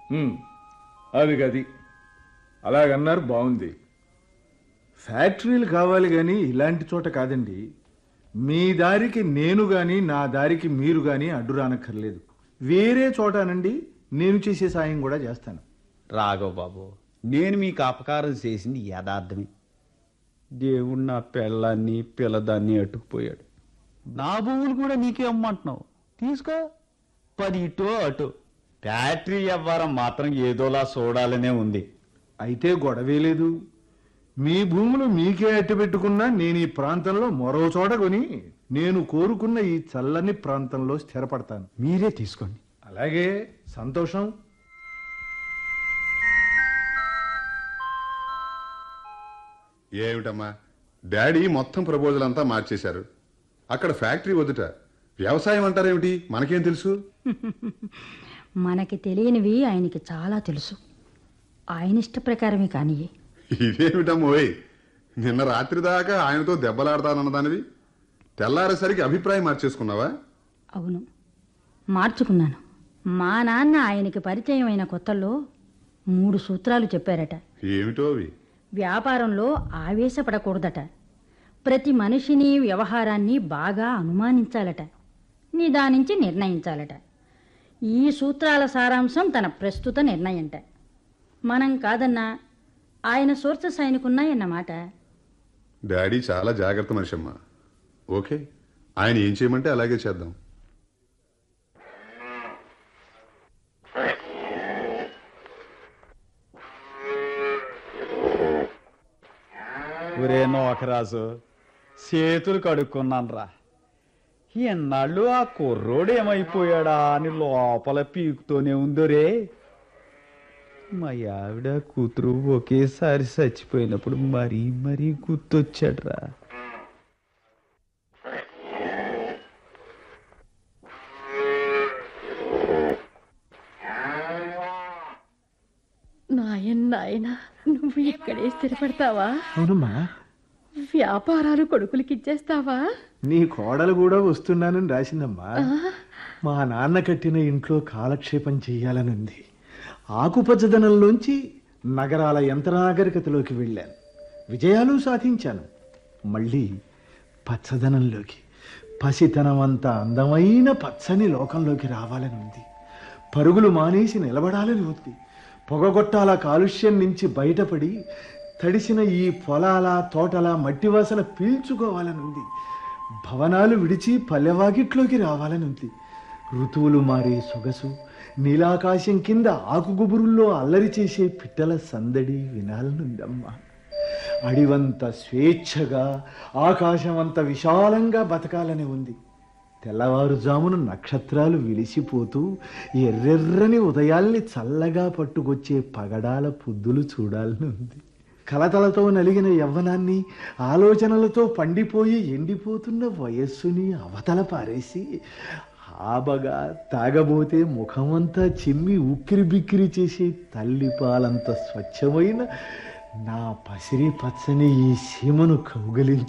ఉమ్, అది గది అలాగన్నారు బాగుంది ఫ్యాక్టరీలు కావాలి కానీ ఇలాంటి చోట కాదండి మీ దారికి నేను కానీ నా దారికి మీరు కానీ అడ్డు రానక్కర్లేదు వేరే చోటనండి నేను చేసే సాయం కూడా చేస్తాను రాఘవ్ బాబు నేను మీకు అపకారం చేసింది యథార్థమే దేవుడు నా పెళ్ళాన్ని పిల్లదాన్ని అట్టుకుపోయాడు నా భూములు కూడా నీకే అమ్మంటున్నావు తీసుకో పది ఇటో అటు ఫ్యాక్టరీ వ్యవహారం మాత్రం ఏదోలా చూడాలనే ఉంది అయితే గొడవే లేదు మీ భూములు మీకే అట్టి పెట్టుకున్నా నేను ఈ ప్రాంతంలో మరో చోట కొని నేను కోరుకున్న ఈ చల్లని ప్రాంతంలో స్థిరపడతాను మీరే తీసుకోండి అలాగే సంతోషం ఏమిటమ్మా డాడీ మొత్తం ప్రపోజల్ అంతా మార్చేశారు అక్కడ ఫ్యాక్టరీ వద్దుట వ్యవసాయం అంటారేమిటి మనకేం తెలుసు మనకి తెలియనివి ఆయనకి చాలా తెలుసు ఆయన ఇష్ట ప్రకారమే కానీ ఇదేమిటమ్మోయ్ నిన్న రాత్రి దాకా ఆయనతో దెబ్బలాడతానన్నదానివి తెల్లారేసరికి అభిప్రాయం మార్చేసుకున్నావా అవును మార్చుకున్నాను మా నాన్న ఆయనకి పరిచయం అయిన కొత్తల్లో మూడు సూత్రాలు చెప్పారట ఏమిటో అవి వ్యాపారంలో ఆవేశపడకూడదట ప్రతి మనిషిని వ్యవహారాన్ని బాగా అనుమానించాలట నిదానించి నిర్ణయించాలట ఈ సూత్రాల సారాంశం తన ప్రస్తుత నిర్ణయంట మనం కాదన్నా ఆయన సోర్సెస్ ఆయనకున్నాయన్నమాట డాడీ చాలా జాగ్రత్త మనిషమ్మా ఓకే ఆయన ఏం చేయమంటే అలాగే చేద్దాం ఒరే నోకరాజు చేతులు కడుక్కున్నాను రా ఎన్నాళ్ళు ఆ కుర్రోడు ఏమైపోయాడా అని లోపల పీకుతూనే ఉందోరే మా ఆవిడ కూతురు ఒకేసారి చచ్చిపోయినప్పుడు మరీ మరీ గుర్తొచ్చాడ్రా నాయన్ నాయన నువ్వు ఇక్కడే స్థిరపడతావా అవునమ్మా వ్యాపారాలు కొడుకులకి ఇచ్చేస్తావా నీ కోడలు కూడా వస్తున్నానని రాసిందమ్మా మా నాన్న కట్టిన ఇంట్లో కాలక్షేపం చెయ్యాలనుంది ఆకుపచ్చదనంలోంచి నగరాల యంత్రనాగరికతలోకి వెళ్ళాను విజయాలు సాధించాను మళ్ళీ పచ్చదనంలోకి పసితనం అంత అందమైన పచ్చని లోకంలోకి రావాలని ఉంది పరుగులు మానేసి నిలబడాలని ఉంది పొగగొట్టాల కాలుష్యం నుంచి బయటపడి తడిసిన ఈ పొలాల తోటల మట్టి వాసన పీల్చుకోవాలని ఉంది భవనాలు విడిచి పల్లెవాకిట్లోకి రావాలని ఉంది ఋతువులు మారే సొగసు నీలాకాశం కింద ఆకుగుబురుల్లో అల్లరి చేసే పిట్టల సందడి వినాలనుందమ్మా అడివంత స్వేచ్ఛగా ఆకాశమంత విశాలంగా బతకాలని ఉంది తెల్లవారుజామున నక్షత్రాలు విలిసిపోతూ ఎర్రెర్రని ఉదయాల్ని చల్లగా పట్టుకొచ్చే పగడాల పొద్దులు చూడాలని ఉంది కలతలతో నలిగిన యవ్వనాన్ని ఆలోచనలతో పండిపోయి ఎండిపోతున్న వయస్సుని అవతల పారేసి ఆబగా తాగబోతే ముఖమంతా చిమ్మి ఉక్కిరి బిక్కిరి చేసే తల్లి పాలంత స్వచ్ఛమైన నా పసిరి పచ్చని ఈ సీమను కౌగలించి